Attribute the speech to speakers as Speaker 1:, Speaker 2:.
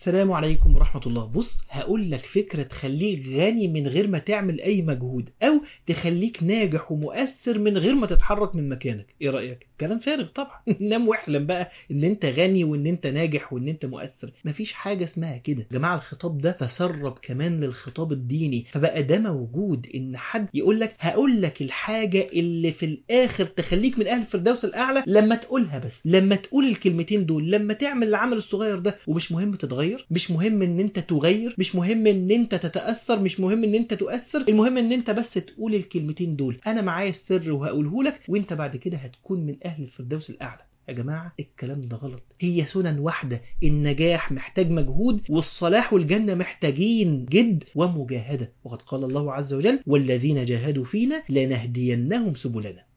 Speaker 1: السلام عليكم ورحمة الله بص هقول لك فكرة تخليك غني من غير ما تعمل أي مجهود أو تخليك ناجح ومؤثر من غير ما تتحرك من مكانك إيه رأيك؟ كلام فارغ طبعا نام واحلم بقى إن أنت غني وإن أنت ناجح وإن أنت مؤثر مفيش حاجة اسمها كده يا جماعة الخطاب ده تسرب كمان للخطاب الديني فبقى ده موجود إن حد يقول لك هقول لك الحاجة اللي في الآخر تخليك من أهل الفردوس الأعلى لما تقولها بس لما تقول الكلمتين دول لما تعمل العمل الصغير ده ومش مهم تتغير مش مهم ان انت تغير مش مهم ان انت تتأثر مش مهم ان انت تؤثر المهم ان انت بس تقول الكلمتين دول انا معايا السر وهقوله لك وانت بعد كده هتكون من اهل الفردوس الاعلى يا جماعة الكلام ده غلط هي سنن واحدة النجاح محتاج مجهود والصلاح والجنة محتاجين جد ومجاهدة وقد قال الله عز وجل والذين جاهدوا فينا لنهدينهم سبلنا